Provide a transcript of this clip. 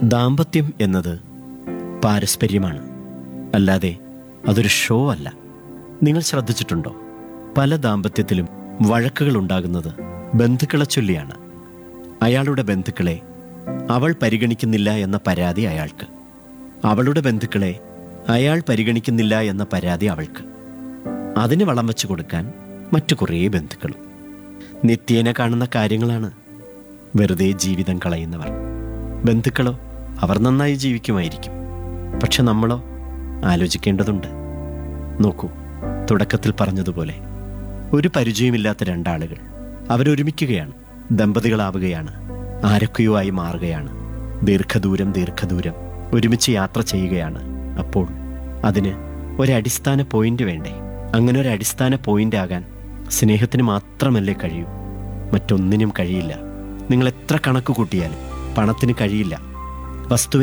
ദാമ്പത്യം എന്നത് പാരസ്പര്യമാണ് അല്ലാതെ അതൊരു ഷോ അല്ല നിങ്ങൾ ശ്രദ്ധിച്ചിട്ടുണ്ടോ പല ദാമ്പത്യത്തിലും വഴക്കുകൾ ഉണ്ടാകുന്നത് ബന്ധുക്കളെ ചൊല്ലിയാണ് അയാളുടെ ബന്ധുക്കളെ അവൾ പരിഗണിക്കുന്നില്ല എന്ന പരാതി അയാൾക്ക് അവളുടെ ബന്ധുക്കളെ അയാൾ പരിഗണിക്കുന്നില്ല എന്ന പരാതി അവൾക്ക് അതിന് വളം വെച്ച് കൊടുക്കാൻ മറ്റു കുറേ ബന്ധുക്കളും നിത്യേന കാണുന്ന കാര്യങ്ങളാണ് വെറുതെ ജീവിതം കളയുന്നവർ ബന്ധുക്കളോ അവർ നന്നായി ജീവിക്കുമായിരിക്കും പക്ഷെ നമ്മളോ ആലോചിക്കേണ്ടതുണ്ട് നോക്കൂ തുടക്കത്തിൽ പറഞ്ഞതുപോലെ ഒരു പരിചയമില്ലാത്ത രണ്ടാളുകൾ അവരൊരുമിക്കുകയാണ് ദമ്പതികളാവുകയാണ് ആരൊക്കെയോ ആയി മാറുകയാണ് ദീർഘദൂരം ദീർഘദൂരം ഒരുമിച്ച് യാത്ര ചെയ്യുകയാണ് അപ്പോൾ അതിന് ഒരടിസ്ഥാന പോയിന്റ് വേണ്ടേ അങ്ങനെ ഒരു അടിസ്ഥാന പോയിന്റ് ആകാൻ സ്നേഹത്തിന് മാത്രമല്ലേ കഴിയൂ മറ്റൊന്നിനും കഴിയില്ല നിങ്ങൾ എത്ര കണക്ക് കൂട്ടിയാലും പണത്തിന് കഴിയില്ല വസ്തുവിന്